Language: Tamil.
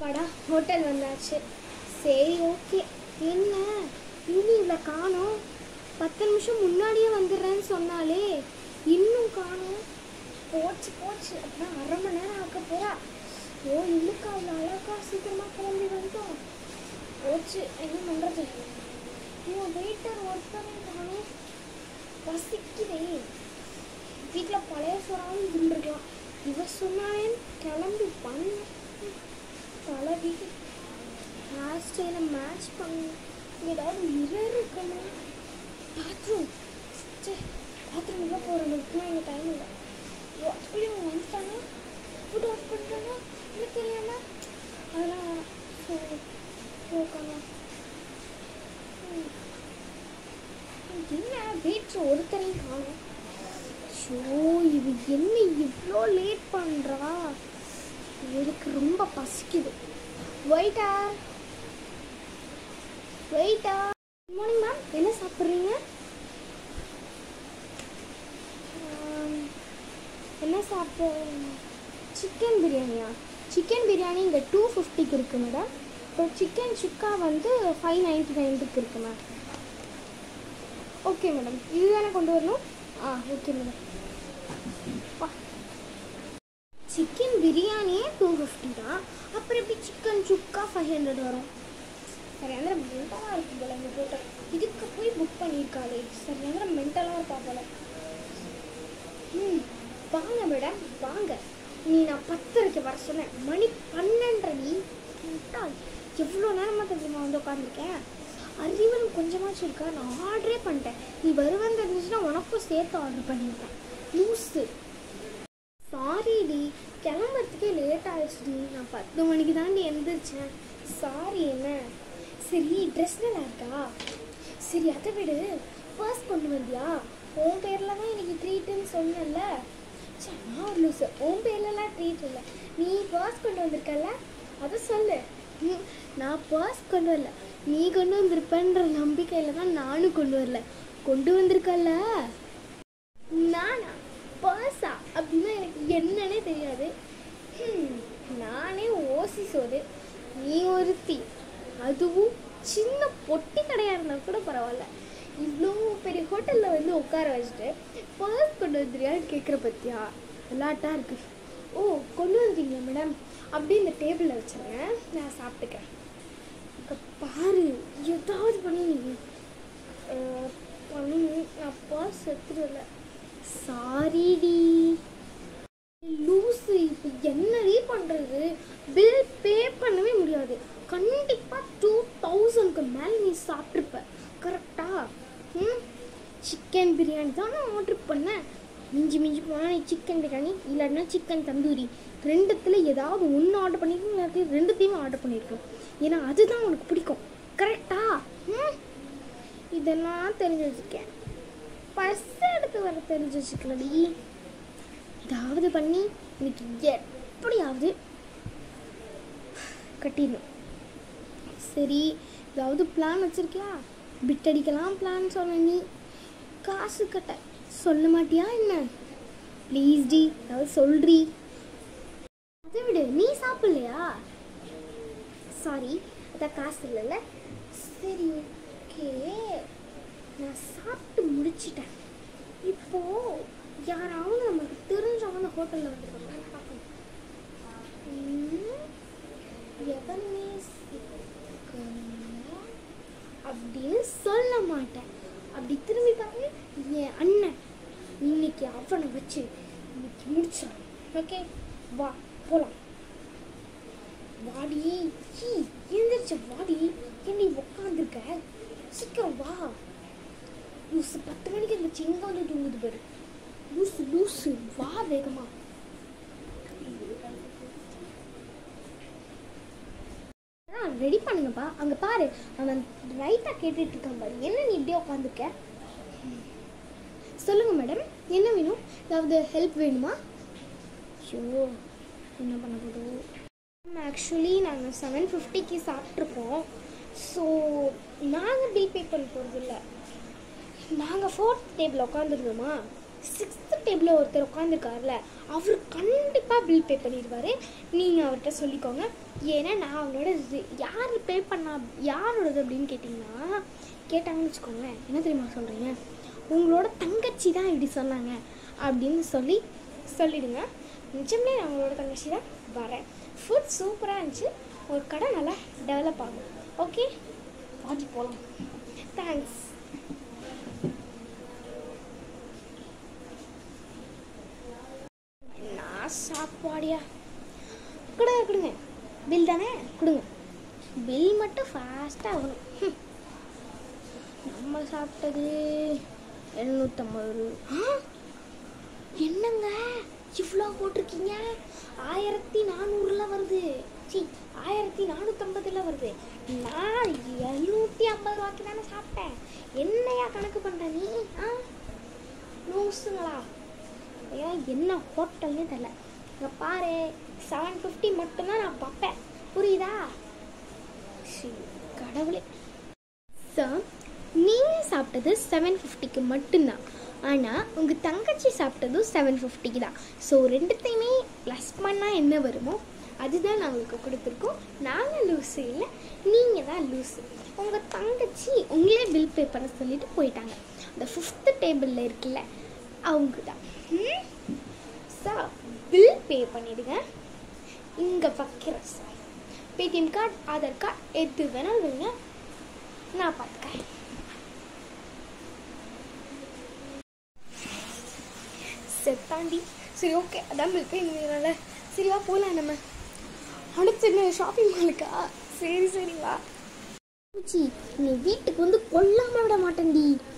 வாடா ஹோட்டல் வந்தாச்சு சரி ஓகே என்ன இன்னும் இவ்வளோ காணோம் பத்து நிமிஷம் முன்னாடியே வந்துடுறேன்னு சொன்னாலே இன்னும் காணோம் போச்சு போச்சு அப்புறம் அரை மணி நேரம் ஆக்க போறா ஓ இல்லுக்கா அவ்வளோ அழகா சீக்கிரமாக கிளம்பி வந்தோம் போச்சு என்ன பண்ணுறது ஐயோ வெயிட்டர் ஒருத்தரும் காணும் பசிக்குதே வீட்டில் பழைய சோறாவும் தின்றுக்கலாம் இவ சொன்னாலே கிளம்பி பண்ண தலைவி ஹேர் ஸ்டைலை மேட்ச் பண்ணி ஏதாவது மிரர் இருக்கணும் பாத்ரூம் சே பாத்ரூம் உள்ள போகிறதுக்குலாம் எங்கள் டைம் இல்லை ஓ அப்படி அவங்க வந்துட்டாங்க ஃபுட் ஆஃப் பண்ணிட்டாங்க இல்லை தெரியாம அதெல்லாம் ஸோ போக்காங்க என்ன வீட்டில் ஒருத்தரையும் காணும் ஷோ இது என்ன இவ்வளோ லேட் பண்ணுறா எனக்கு ரொம்ப பசிக்குது வெயிட்டா வெயிட்டா குட் மார்னிங் மேம் என்ன சாப்பிட்றீங்க என்ன சாப்பிட்டு சிக்கன் பிரியாணியா சிக்கன் பிரியாணி இங்கே டூ ஃபிஃப்டிக்கு இருக்குது மேடம் இப்போ சிக்கன் சுக்கா வந்து ஃபைவ் நைன்ட்டி நைனுக்கு இருக்குது மேம் ஓகே மேடம் இதுதானே கொண்டு வரணும் ஆ ஓகே மேடம் சிக்கன் பிரியாணியே டூ ஃபிஃப்டி தான் அப்புறம் எப்படி சிக்கன் சுக்கா ஃபைவ் ஹண்ட்ரட் வரும் சரியான மென்டலாக இருக்கும் போல இந்த ஹோட்டல் இதுக்கு போய் புக் பண்ணியிருக்காளே சரியான மென்டலாக இருப்பா போல ம் வாங்க மேடம் வாங்க நீ நான் பத்தரைக்கு வர சொன்னேன் மணி பன்னெண்டரை முட்டாள் எவ்வளோ நேரமாக தெரியுமா வந்து உட்காந்துருக்கேன் அறிவன் கொஞ்சமாச்சும் இருக்கா நான் ஆர்டரே பண்ணிட்டேன் நீ வருவேன் தெரிஞ்சுன்னா உனக்கும் சேர்த்து ஆர்டர் பண்ணியிருக்கேன் லூஸு சாரிடி கிளம்புறதுக்கே லேட் ஆயிடுச்சுடி நான் பத்து மணிக்கு தாண்டி எந்திரிச்சேன் சாரி என்ன சரி ட்ரெஸ் நல்லா இருக்கா சரி அதை விடு பர்ஸ் கொண்டு வந்தியா உன் பேரில் தான் எனக்கு ட்ரீட்டுன்னு சொன்னேன்ல சே நான் ஒரு லூசு உன் பேர்லலாம் ட்ரீட் இல்லை நீ பர்ஸ் கொண்டு வந்திருக்கல அதை சொல்லு ம், நான் பர்ஸ் கொண்டு வரல நீ கொண்டு வந்திருப்பன்ற நம்பிக்கையில் தான் நானும் கொண்டு வரல கொண்டு வந்திருக்கல்ல நானா பர்ஸா அப்படின்னா எனக்கு என்னன்னே தெரியாது ஹம், நானே ஓசி சோறு நீ ஒருத்தி அதுவும் சின்ன பொட்டி கடையாக இருந்தால் கூட பரவாயில்ல இவ்வளோ பெரிய ஹோட்டலில் வந்து உட்கார வச்சுட்டு பர்ஸ் கொண்டு வந்துறியான்னு கேட்குற பத்தியா விளாட்டாக இருக்கு ஓ கொண்டு வந்துட்டீங்களா மேடம் அப்படியே இந்த டேபிளில் வச்சுருங்க நான் சாப்பிட்டுக்கிறேன் இங்க பாரு ஏதாவது பண்ணுவீங்க பண்ணணும் நான் பர்ஸ் எடுத்துட்டு வரல சாரிடி லூஸு இப்போ என்னடி பண்ணுறது பில் பே பண்ணவே முடியாது கண்டிப்பாக டூ தௌசண்ட்க்கு மேலே நீ சாப்பிட்ருப்ப கரெக்டா ம் சிக்கன் பிரியாணி தான் நான் ஆர்டர் பண்ணேன் மிஞ்சி மிஞ்சி போனால் நீ சிக்கன் பிரியாணி இல்லாட்டினா சிக்கன் தந்தூரி ரெண்டுத்தில் ஏதாவது ஒன்று ஆர்டர் பண்ணிருக்கோம் இல்லாட்டி ரெண்டுத்தையும் ஆர்டர் பண்ணியிருக்கோம் ஏன்னா அதுதான் உனக்கு பிடிக்கும் கரெக்டா ம் இதெல்லாம் தெரிஞ்சு வச்சுக்கேன் பர்ஸ் எடுத்து வர தெரிஞ்சு வச்சுக்கலடி ஏதாவது பண்ணி இன்னைக்கு எப்படியாவது கட்டிடணும் சரி ஏதாவது பிளான் வச்சிருக்கியா பிட் அடிக்கலாம் பிளான் சொன்ன நீ காசு கட்ட சொல்ல மாட்டியா என்ன ப்ளீஸ் டி ஏதாவது சொல்றி அதை விடு நீ சாப்பிடலையா சாரி அதான் காசு இல்லைல்ல சரி ஓகே நான் சாப்பிட்டு முடிச்சிட்டேன் இப்போ யாராவது நமக்கு தெரிஞ்சவங்க ஹோட்டலில் வந்துருக்காங்க பார்க்கணும் ம், எவனுமே சிக்கன அப்படின்னு சொல்ல மாட்டேன் அப்படி திரும்பி பாருங்க என் அண்ணன் இன்னைக்கு அவனை வச்சு இன்னைக்கு முடிச்சான் ஓகே வா போலாம் வாடி ஈ, எந்திரிச்ச வாடி என்ன உட்காந்துருக்க சீக்கிரம் வா லூசு பத்து மணிக்கு இந்த சிங்க வந்து தூங்குது பாரு லூசு லூசு வா வேகமா ரெடி பண்ணுங்கப்பா அங்க பாரு அவன் ரைட்டா கேட்டுட்டு இருக்கான் பாரு என்ன நீ இப்படியே உட்காந்துருக்க சொல்லுங்க மேடம் என்ன வேணும் ஏதாவது ஹெல்ப் வேணுமா ஐயோ என்ன பண்ண போதும் ஆக்சுவலி நாங்கள் செவன் ஃபிஃப்டிக்கு சாப்பிட்ருக்கோம் ஸோ நாங்கள் பில் பே பண்ண போகிறது இல்லை நாங்கள் ஃபோர்த் டேபிள் உட்காந்துருந்தோமா சிக்ஸ்த்து டேபிளில் ஒருத்தர் உட்காந்துருக்காருல அவர் கண்டிப்பாக பில் பே பண்ணிடுவார் நீங்கள் அவர்கிட்ட சொல்லிக்கோங்க ஏன்னா நான் அவனோட ரி- யார் பே பண்ணா யாரோடது அப்படின்னு கேட்டிங்கன்னா கேட்டாங்கன்னு வச்சுக்கோங்களேன் என்ன தெரியுமா சொல்கிறீங்க உங்களோட தங்கச்சி தான் இப்படி சொன்னாங்க அப்படின்னு சொல்லி சொல்லிடுங்க நிஜமே நான் உங்களோட தங்கச்சி தான் வரேன் ஃபுட் சூப்பராக இருந்துச்சு ஒரு கடை நல்லா டெவலப் ஆகும் ஓகே பாட்டி போகலாம் தேங்க்ஸ் நான் சாப்பாடியா கொடுங்க கொடுங்க பில் தானே கொடுங்க பில் மட்டும் ஃபாஸ்ட்டாக ஆகணும் ஹம். நம்ம சாப்பிட்டது எழுநூற்றம்பது ரூபா ஆ? என்னங்க இவ்வளோ போட்டிருக்கீங்க ஆயிரத்தி நானூறுல வருது சி ஆயிரத்தி நானூற்றம்பதுல வருது நான் எழுநூற்றி ஐம்பது ரூபாய்க்கு தானே சாப்பிட்டேன் என்னையா கணக்கு பண்ணுற நீ ஆ லூசுங்களா ஐயா என்ன ஹோட்டல்னே தெரில இங்கே பாரு செவன் ஃபிஃப்டி மட்டும்தான் நான் பார்ப்பேன் புரியுதா சி கடவுளே சார் நீங்கள் சாப்பிட்டது செவன் ஃபிஃப்டிக்கு மட்டும்தான் ஆனால் உங்கள் தங்கச்சி சாப்பிட்டதும் செவன் ஃபிஃப்டிக்கு தான் ஸோ ரெண்டுத்தையுமே ப்ளஸ் பண்ணால் என்ன வருமோ அதுதான் நான் உங்களுக்கு கொடுத்துருக்கோம் நாங்கள் லூஸு இல்லை நீங்கள் தான் லூஸு உங்கள் தங்கச்சி உங்களே பில் பே பண்ண சொல்லிட்டு போயிட்டாங்க அந்த ஃபிஃப்த்து டேபிளில் இருக்குல்ல அவங்க தான் சார் பில் பே பண்ணிடுங்க இங்கே வைக்கிறேன் sir Paytm card Aadhaar card எது வேணாலும் வைங்க நான் பார்த்துக்கிறேன் செத்தாண்டி சரி ஓகே அதான் பில் பே பண்ணிடுறல சரி வா போகலாம் நம்ம அடுத்து என்ன ஷாப்பிங் மாலுக்கா சரி சரி வா பூச்சி நீ வீட்டுக்கு வந்து கொல்லாம விட மாட்டேன்டி